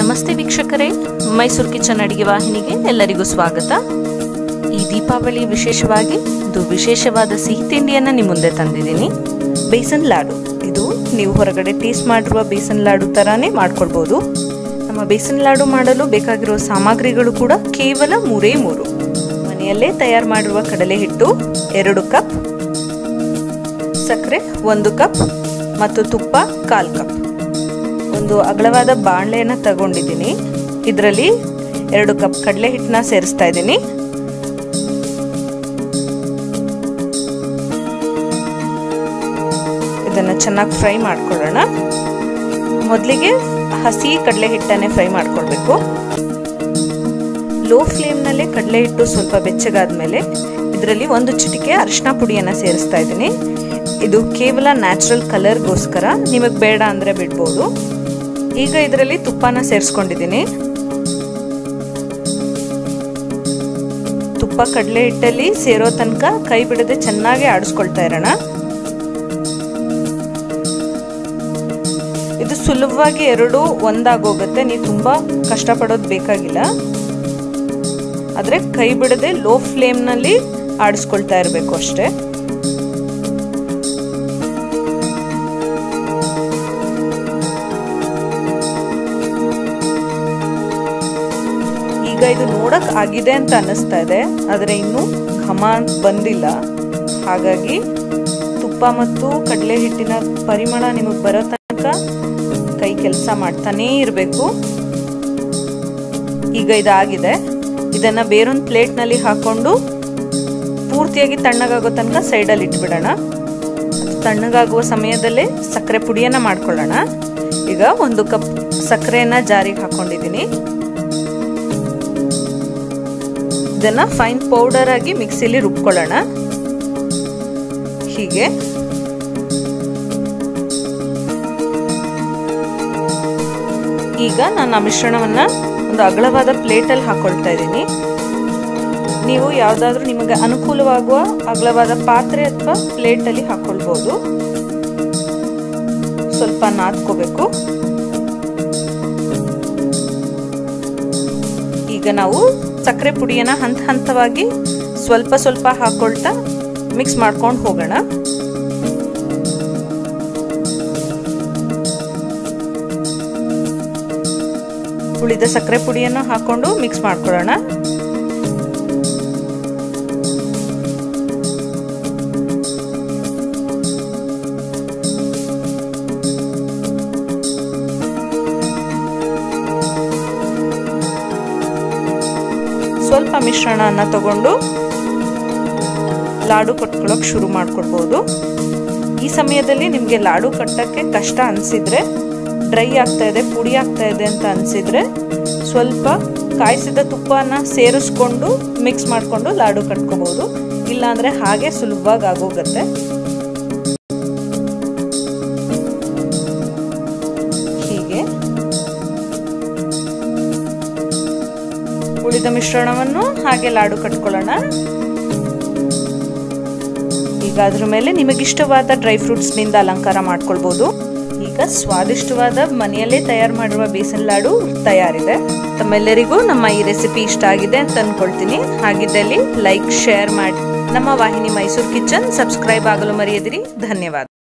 ನಮಸ್ತೆ ವೀಕ್ಷಕರೇ ಮೈಸೂರು ಕಿಚನ್ ಅಡಿಗೆ ವಾಹಿನಿಗೆ ಎಲ್ಲರಿಗೂ ಸ್ವಾಗತ ಈ ದೀಪಾವಳಿ ವಿಶೇಷವಾಗಿ ಒಂದು ವಿಶೇಷವಾದ ಸಿಹಿ ತಿಂಡಿಯನ್ನು ನಿಮ್ಮ ಮುಂದೆ ತಂದಿದ್ದೀನಿ ಬೇಸನ್ ಲಾಡು ಇದು ನೀವು ಹೊರಗಡೆ ಟೇಸ್ಟ್ ಮಾಡಿರುವ ಬೇಸನ್ ಲಾಡು ಥರಾನೇ ಮಾಡ್ಕೊಳ್ಬೋದು ನಮ್ಮ ಬೇಸನ್ ಲಾಡು ಮಾಡಲು ಬೇಕಾಗಿರುವ ಸಾಮಗ್ರಿಗಳು ಕೂಡ ಕೇವಲ ಮೂರೇ ಮೂರು ಮನೆಯಲ್ಲೇ ತಯಾರು ಮಾಡಿರುವ ಕಡಲೆ ಹಿಟ್ಟು ಎರಡು ಕಪ್ ಸಕ್ಕರೆ ಒಂದು ಕಪ್ ಮತ್ತು ತುಪ್ಪ ಕಾಲು ಕಪ್ ಒಂದು ಅಗಲವಾದ ಬಾಣಲೆಯನ್ನು ತಗೊಂಡಿದ್ದೀನಿ ಇದರಲ್ಲಿ ಎರಡು ಕಪ್ ಕಡಲೆ ಹಿಟ್ಟನ್ನ ಸೇರಿಸ್ತಾ ಇದ್ದೀನಿ ಇದನ್ನು ಚೆನ್ನಾಗಿ ಫ್ರೈ ಮಾಡ್ಕೊಳ್ಳೋಣ ಮೊದಲಿಗೆ ಹಸಿ ಕಡಲೆ ಹಿಟ್ಟನ್ನೇ ಫ್ರೈ ಮಾಡ್ಕೊಳ್ಬೇಕು ಲೋ ಫ್ಲೇಮ್ನಲ್ಲೇ ಕಡಲೆ ಹಿಟ್ಟು ಸ್ವಲ್ಪ ಬೆಚ್ಚಗಾದ್ಮೇಲೆ ಇದರಲ್ಲಿ ಒಂದು ಚಿಟಿಕೆ ಅರಿಶಿನ ಪುಡಿಯನ್ನು ಸೇರಿಸ್ತಾ ಇದ್ದೀನಿ ಇದು ಕೇವಲ ನ್ಯಾಚುರಲ್ ಕಲರ್ಗೋಸ್ಕರ ನಿಮಗೆ ಬೇಡ ಅಂದರೆ ಬಿಡ್ಬೋದು ಈಗ ಇದರಲ್ಲಿ ತುಪ್ಪನ ಸೇರಿಸ್ಕೊಂಡಿದ್ದೀನಿ ತುಪ್ಪ ಕಡಲೆ ಹಿಟ್ಟಲ್ಲಿ ಸೇರೋ ತನಕ ಕೈ ಬಿಡದೆ ಚೆನ್ನಾಗಿ ಆಡಿಸ್ಕೊಳ್ತಾ ಇರೋಣ ಇದು ಸುಲಭವಾಗಿ ಎರಡು ಒಂದಾಗೋಗುತ್ತೆ ನೀವು ತುಂಬ ಕಷ್ಟಪಡೋದು ಬೇಕಾಗಿಲ್ಲ ಆದರೆ ಕೈ ಬಿಡದೆ ಲೋ ಫ್ಲೇಮ್ನಲ್ಲಿ ಆಡಿಸ್ಕೊಳ್ತಾ ಇರಬೇಕು ಅಷ್ಟೇ ಈಗ ಇದು ನೋಡಕ್ ಆಗಿದೆ ಅಂತ ಅನ್ನಿಸ್ತಾ ಇದೆ ಆದರೆ ಇನ್ನೂ ಘಮ ಬಂದಿಲ್ಲ ಹಾಗಾಗಿ ತುಪ್ಪ ಮತ್ತು ಕಡಲೆ ಹಿಟ್ಟಿನ ಪರಿಮಳ ನಿಮಗೆ ಬರೋ ತನಕ ಕೈ ಕೆಲಸ ಮಾಡ್ತಾನೇ ಇರಬೇಕು ಈಗ ಇದಾಗಿದೆ ಇದನ್ನ ಬೇರೊಂದು ಪ್ಲೇಟ್ನಲ್ಲಿ ಹಾಕೊಂಡು ಪೂರ್ತಿಯಾಗಿ ತಣ್ಣಗಾಗೋ ತನಕ ಸೈಡಲ್ಲಿ ಇಟ್ಬಿಡೋಣ ತಣ್ಣಗಾಗುವ ಸಮಯದಲ್ಲೇ ಸಕ್ಕರೆ ಪುಡಿಯನ್ನ ಮಾಡ್ಕೊಳ್ಳೋಣ ಈಗ ಒಂದು ಕಪ್ ಸಕ್ಕರೆಯನ್ನ ಜಾರಿಗೆ ಹಾಕೊಂಡಿದ್ದೀನಿ ಇದನ್ನ ಫೈನ್ ಪೌಡರ್ ಆಗಿ ಮಿಕ್ಸಿಲಿ ರುಬ್ಕೊಳ್ಳೋಣ ಹೀಗೆ ಈಗ ನಾನು ಆ ಮಿಶ್ರಣವನ್ನ ಒಂದು ಅಗಲವಾದ ಪ್ಲೇಟಲ್ಲಿ ಹಾಕೊಳ್ತಾ ಇದ್ದೀನಿ ನೀವು ಯಾವುದಾದ್ರೂ ನಿಮಗೆ ಅನುಕೂಲವಾಗುವ ಅಗಲವಾದ ಪಾತ್ರೆ ಅಥವಾ ಪ್ಲೇಟಲ್ಲಿ ಹಾಕೊಳ್ಬೋದು ಸ್ವಲ್ಪ ನಾದ್ಕೋಬೇಕು ಈಗ ನಾವು ಸಕ್ಕರೆ ಪುಡಿಯನ್ನ ಹಂತ ಹಂತವಾಗಿ ಸ್ವಲ್ಪ ಸ್ವಲ್ಪ ಹಾಕೊಳ್ತಾ ಮಿಕ್ಸ್ ಮಾಡ್ಕೊಂಡು ಹೋಗೋಣ ಉಳಿದ ಸಕ್ಕರೆ ಪುಡಿಯನ್ನು ಹಾಕೊಂಡು ಮಿಕ್ಸ್ ಮಾಡ್ಕೊಳ್ಳೋಣ ಸ್ವಲ್ಪ ಮಿಶ್ರಣನ ತಗೊಂಡು ಲಾಡು ಕಟ್ಕೊಳ್ಳೋಕೆ ಶುರು ಮಾಡ್ಕೊಳ್ಬೋದು ಈ ಸಮಯದಲ್ಲಿ ನಿಮಗೆ ಲಾಡು ಕಟ್ಟಕ್ಕೆ ಕಷ್ಟ ಅನಿಸಿದ್ರೆ ಡ್ರೈ ಆಗ್ತಾ ಇದೆ ಪುಡಿ ಆಗ್ತಾ ಇದೆ ಅಂತ ಅನಿಸಿದ್ರೆ ಸ್ವಲ್ಪ ಕಾಯಿಸಿದ ತುಪ್ಪನ ಸೇರಿಸ್ಕೊಂಡು ಮಿಕ್ಸ್ ಮಾಡಿಕೊಂಡು ಲಾಡು ಕಟ್ಕೋಬಹುದು ಇಲ್ಲಾಂದ್ರೆ ಹಾಗೆ ಸುಲಭವಾಗಿ ಆಗೋಗತ್ತೆ ಹೀಗೆ ಉಳಿದ ಮಿಶ್ರಣವನ್ನು ಹಾಗೆ ಲಾಡು ಕಟ್ಕೊಳ್ಳೋಣ ಈಗ ಅದ್ರ ಮೇಲೆ ನಿಮಗಿಷ್ಟವಾದ ಡ್ರೈ ಫ್ರೂಟ್ಸ್ನಿಂದ ಅಲಂಕಾರ ಮಾಡ್ಕೊಳ್ಬೋದು ಈಗ ಸ್ವಾದಿಷ್ಟವಾದ ಮನೆಯಲ್ಲೇ ತಯಾರು ಮಾಡುವ ಬೇಸನ್ ಲಾಡು ತಯಾರಿದೆ ತಮ್ಮೆಲ್ಲರಿಗೂ ನಮ್ಮ ಈ ರೆಸಿಪಿ ಇಷ್ಟ ಆಗಿದೆ ಅಂತ ಅನ್ಕೊಳ್ತೀನಿ ಹಾಗಿದ್ದಲ್ಲಿ ಲೈಕ್ ಶೇರ್ ಮಾಡಿ ನಮ್ಮ ವಾಹಿನಿ ಮೈಸೂರು ಕಿಚನ್ ಸಬ್ಸ್ಕ್ರೈಬ್ ಆಗಲು ಮರೆಯದಿರಿ ಧನ್ಯವಾದ